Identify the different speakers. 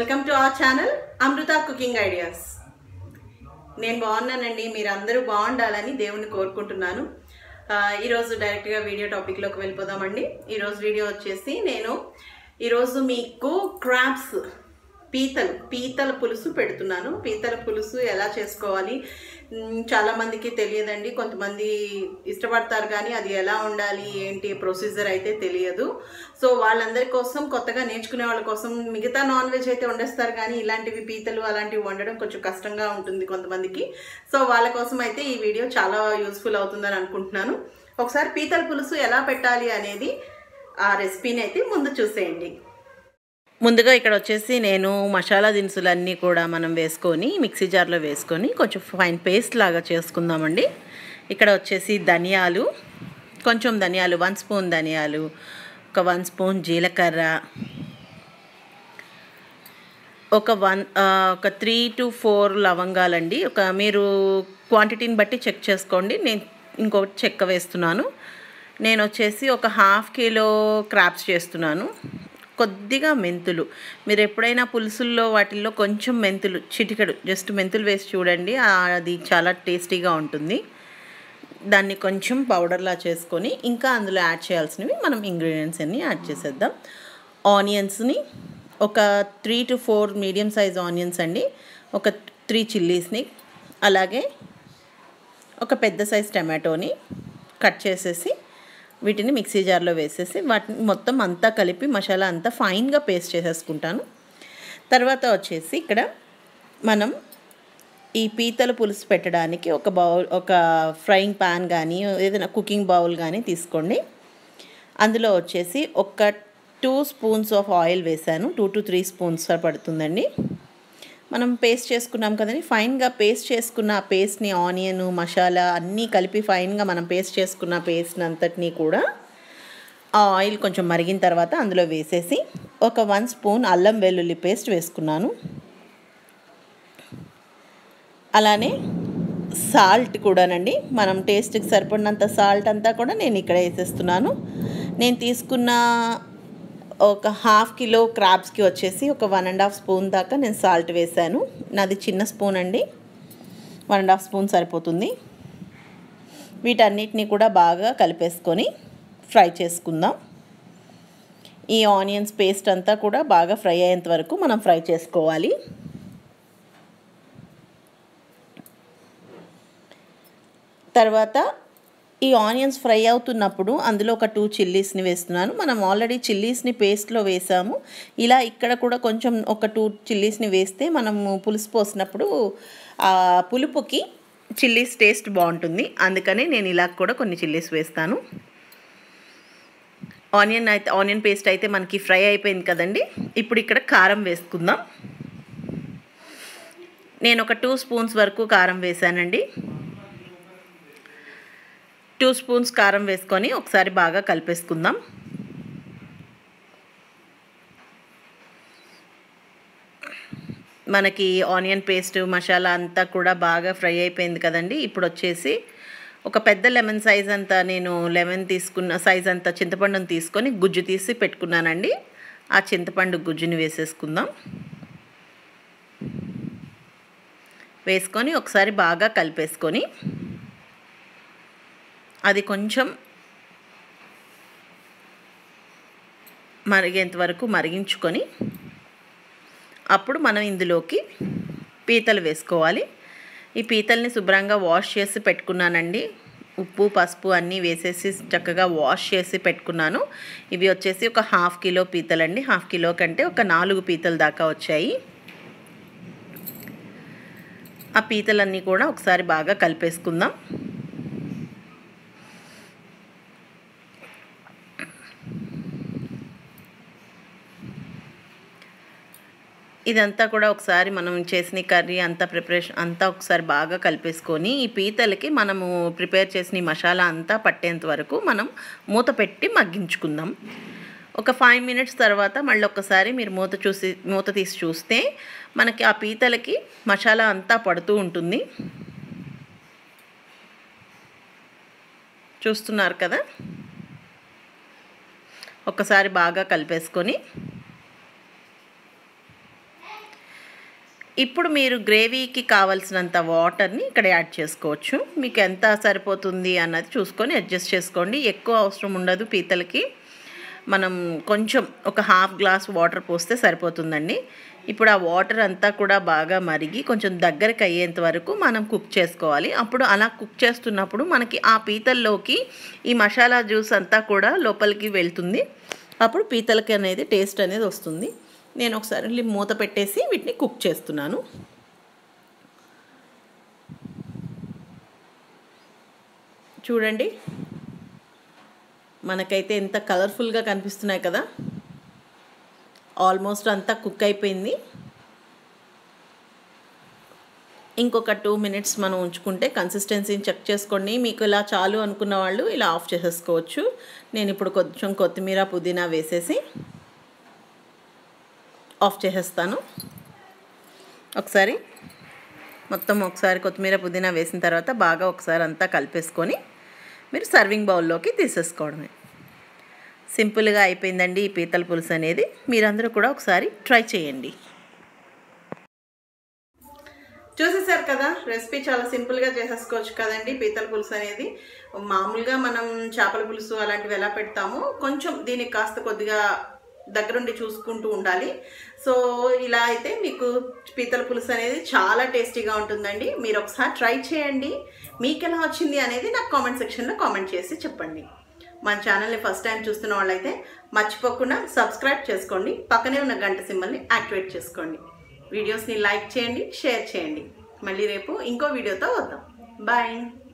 Speaker 1: welcome to our channel Amrutha cooking ideas నేను బాగున్నానండి మీరు అందరూ బాగుండాలని దేవుని కోరుకుంటున్నాను ఆ, ఈరోజు డైరెక్ట్గా వీడియో టాపిక్లోకి వెళ్ళిపోదామండి ఈరోజు వీడియో వచ్చేసి నేను ఈరోజు మీకు క్రాబ్స్ పీతలు పీతల పులుసు పెడుతున్నాను పీతల పులుసు ఎలా చేసుకోవాలి మ్, చాలా మందికి తెలియదండి కొంతమంది ఇష్టపడతారు కానీ అది ఎలా ఉండాలి ఏంటి ప్రొసీజర్ అయితే తెలియదు సో వాళ్ళందరి కోసం కొత్తగా నేర్చుకునే వాళ్ళ కోసం మిగతా నాన్ వెజ్ అయితే వండేస్తారు కానీ ఇలాంటివి పీతలు అలాంటివి వండడం కొంచెం కష్టంగా ఉంటుంది కొంతమందికి సో వాళ్ళ కోసం అయితే ఈ వీడియో చాలా యూస్ఫుల్ అవుతుందని అనుకుంటున్నాను ఒకసారి పీతల పులుసు ఎలా పెట్టాలి అనేది ఆ రెసిపీని అయితే ముందు చూసేయండి ముందుగా ఇక్కడ వచ్చేసి నేను మసాలా దినుసులన్నీ కూడా మనం వేసుకొని మిక్సీ జార్లో వేసుకొని కొంచెం ఫైన్ పేస్ట్ లాగా చేసుకుందామండి ఇక్కడ వచ్చేసి ధనియాలు కొంచెం ధనియాలు వన్ స్పూన్ ధనియాలు ఒక వన్ స్పూన్ జీలకర్ర ఒక వన్ ఆ, ఒక త్రీ టు ఫోర్ లవంగాలండి ఒక మీరు క్వాంటిటీని బట్టి చెక్ చేసుకోండి నేను ఇంకొకటి చెక్క వేస్తున్నాను నేను వచ్చేసి ఒక హాఫ్ కిలో క్రాప్స్ చేస్తున్నాను కొద్దిగా మెంతులు మీరు ఎప్పుడైనా పులుసుల్లో వాటిల్లో కొంచెం మెంతులు చిటికెడు జస్ట్ మెంతులు వేసి చూడండి ఆ, అది చాలా టేస్టీగా ఉంటుంది దాన్ని కొంచెం పౌడర్లా చేసుకొని ఇంకా అందులో యాడ్ చేయాల్సినవి మనం ఇంగ్రీడియంట్స్ అన్నీ యాడ్ చేసేద్దాం ఆనియన్స్ని ఒక three to four medium size onions అండి ఒక త్రీ చిల్లీస్ని అలాగే ఒక పెద్ద సైజ్ టమాటోని కట్ చేసేసి వీటిని మిక్సీ జార్లో వేసేసి వాటిని మొత్తం అంతా కలిపి మసాలా అంతా ఫైన్గా పేస్ట్ చేసేసుకుంటాను తర్వాత వచ్చేసి ఇక్కడ మనం ఈ పీతల పులుసు పెట్టడానికి ఒక బౌల్ ఒక ఫ్రైయింగ్ పాన్ కానీ ఏదైనా కుకింగ్ బౌల్ కానీ తీసుకోండి అందులో వచ్చేసి ఒక టూ స్పూన్స్ ఆఫ్ ఆయిల్ వేసాను టూ టు త్రీ స్పూన్స్ పడుతుందండి మనం పేస్ట్ చేసుకున్నాం కదండి ఫైన్గా పేస్ట్ చేసుకున్న ఆ పేస్ట్ని ఆనియన్ మసాలా అన్నీ కలిపి ఫైన్గా మనం పేస్ట్ చేసుకున్న పేస్ట్ అంతటినీ కూడా ఆ ఆయిల్ కొంచెం మరిగిన తర్వాత అందులో వేసేసి ఒక వన్ స్పూన్ అల్లం వెల్లుల్లి పేస్ట్ వేసుకున్నాను అలానే సాల్ట్ కూడానండి మనం టేస్ట్కి సరిపడినంత సాల్ట్ అంతా కూడా నేను ఇక్కడ వేసేస్తున్నాను నేను తీసుకున్న ఒక హాఫ్ కిలో క్రాబ్స్కి వచ్చేసి ఒక వన్ అండ్ హాఫ్ స్పూన్ దాకా నేను సాల్ట్ వేశాను నాది చిన్న స్పూన్ అండి వన్ అండ్ హాఫ్ స్పూన్ సరిపోతుంది వీటన్నిటిని కూడా బాగా కలిపేసుకొని ఫ్రై చేసుకుందాం ఈ ఆనియన్స్ పేస్ట్ అంతా కూడా బాగా ఫ్రై అయ్యేంత వరకు మనం ఫ్రై చేసుకోవాలి తర్వాత ఈ ఆనియన్స్ ఫ్రై అవుతున్నప్పుడు అందులో ఒక టూ చిల్లీస్ని వేస్తున్నాను మనం ఆల్రెడీ చిల్లీస్ని పేస్ట్లో వేసాము ఇలా ఇక్కడ కూడా కొంచెం ఒక టూ చిల్లీస్ని వేస్తే మనము పులుసు పోసినప్పుడు ఆ పులుపుకి చిల్లీస్ టేస్ట్ బాగుంటుంది అందుకని నేను ఇలా కూడా కొన్ని చిల్లీస్ వేస్తాను ఆనియన్ అయితే ఆనియన్ పేస్ట్ అయితే మనకి ఫ్రై అయిపోయింది కదండి ఇప్పుడు ఇక్కడ కారం వేసుకుందాం నేను ఒక టూ స్పూన్స్ వరకు కారం వేసానండి టూ స్పూన్స్ కారం వేసుకొని ఒకసారి బాగా కలిపేసుకుందాం మనకి ఆనియన్ పేస్ట్ మసాలా అంతా కూడా బాగా ఫ్రై అయిపోయింది కదండి ఇప్పుడు వచ్చేసి ఒక పెద్ద లెమన్ సైజ్ అంతా నేను లెమన్ తీసుకున్న సైజ్ అంతా చింతపండుని తీసుకొని గుజ్జు తీసి పెట్టుకున్నానండి ఆ చింతపండు గుజ్జుని వేసేసుకుందాం వేసుకొని ఒకసారి బాగా కలిపేసుకొని అది కొంచెం మరిగేంత వరకు మరిగించుకొని అప్పుడు మనం ఇందులోకి పీతలు వేసుకోవాలి ఈ పీతల్ని శుభ్రంగా వాష్ చేసి పెట్టుకున్నానండి ఉప్పు పసుపు అన్నీ వేసేసి చక్కగా వాష్ చేసి పెట్టుకున్నాను ఇవి వచ్చేసి ఒక హాఫ్ కిలో పీతలండి హాఫ్ కిలో కంటే ఒక నాలుగు పీతలు దాకా వచ్చాయి ఆ పీతలన్నీ కూడా ఒకసారి బాగా కలిపేసుకుందాం ఇదంతా కూడా ఒకసారి మనం చేసిన కర్రీ అంతా ప్రిపరేషన్ అంతా ఒకసారి బాగా కలిపేసుకొని ఈ పీతలకి మనము ప్రిపేర్ చేసిన ఈ మసాలా అంతా పట్టేంత వరకు మనం మూత పెట్టి మగ్గించుకుందాం ఒక ఫైవ్ మినిట్స్ తర్వాత మళ్ళీ ఒకసారి మీరు మూత చూసి మూత తీసి చూస్తే మనకి ఆ పీతలకి మసాలా అంతా పడుతూ ఉంటుంది చూస్తున్నారు కదా ఒకసారి బాగా కలిపేసుకొని ఇప్పుడు మీరు గ్రేవీకి కావాల్సినంత వాటర్ని ఇక్కడ యాడ్ చేసుకోవచ్చు మీకు ఎంత సరిపోతుంది అన్నది చూసుకొని అడ్జస్ట్ చేసుకోండి ఎక్కువ అవసరం ఉండదు పీతలకి మనం కొంచెం ఒక హాఫ్ గ్లాస్ వాటర్ పోస్తే సరిపోతుందండి ఇప్పుడు ఆ వాటర్ అంతా కూడా బాగా మరిగి కొంచెం దగ్గరికి అయ్యేంత వరకు మనం కుక్ చేసుకోవాలి అప్పుడు అలా కుక్ చేస్తున్నప్పుడు మనకి ఆ పీతల్లోకి ఈ మసాలా జ్యూస్ అంతా కూడా లోపలికి వెళ్తుంది అప్పుడు పీతలకి అనేది టేస్ట్ అనేది వస్తుంది నేను ఒకసారి మూత పెట్టేసి వీటిని కుక్ చేస్తున్నాను చూడండి మనకైతే ఎంత కలర్ఫుల్గా కనిపిస్తున్నాయి కదా ఆల్మోస్ట్ అంతా కుక్ అయిపోయింది ఇంకొక టూ మినిట్స్ మనం ఉంచుకుంటే కన్సిస్టెన్సీని చెక్ చేసుకోండి మీకు ఇలా చాలు అనుకున్న వాళ్ళు ఇలా ఆఫ్ చేసేసుకోవచ్చు నేను ఇప్పుడు కొంచెం కొత్తిమీర పుదీనా వేసేసి ఆఫ్ చేసేస్తాను ఒకసారి మొత్తం ఒకసారి కొత్తిమీర పుదీనా వేసిన తర్వాత బాగా ఒకసారి అంతా కలిపేసుకొని మీరు సర్వింగ్ బౌల్లోకి తీసేసుకోవడమే సింపుల్గా అయిపోయిందండి ఈ పీతల పులుసు అనేది మీరందరూ కూడా ఒకసారి ట్రై చేయండి చూసేసారు కదా రెసిపీ చాలా సింపుల్గా చేసేసుకోవచ్చు కదండి పీతల పులుసు అనేది మామూలుగా మనం చేపల పులుసు అలాంటివి ఎలా పెడతామో కొంచెం దీనికి కాస్త కొద్దిగా దగ్గరుండి చూసుకుంటూ ఉండాలి సో ఇలా అయితే మీకు పీతల పులుసు అనేది చాలా టేస్టీగా ఉంటుందండి మీరు ఒకసారి ట్రై చేయండి మీకు ఎలా వచ్చింది అనేది నాకు కామెంట్ సెక్షన్లో కామెంట్ చేసి చెప్పండి మన ఛానల్ని ఫస్ట్ టైం చూస్తున్న వాళ్ళైతే మర్చిపోకుండా సబ్స్క్రైబ్ చేసుకోండి పక్కనే ఉన్న గంట సింబల్ని యాక్టివేట్ చేసుకోండి వీడియోస్ని లైక్ చేయండి షేర్ చేయండి మళ్ళీ రేపు ఇంకో వీడియోతో వద్దాం బాయ్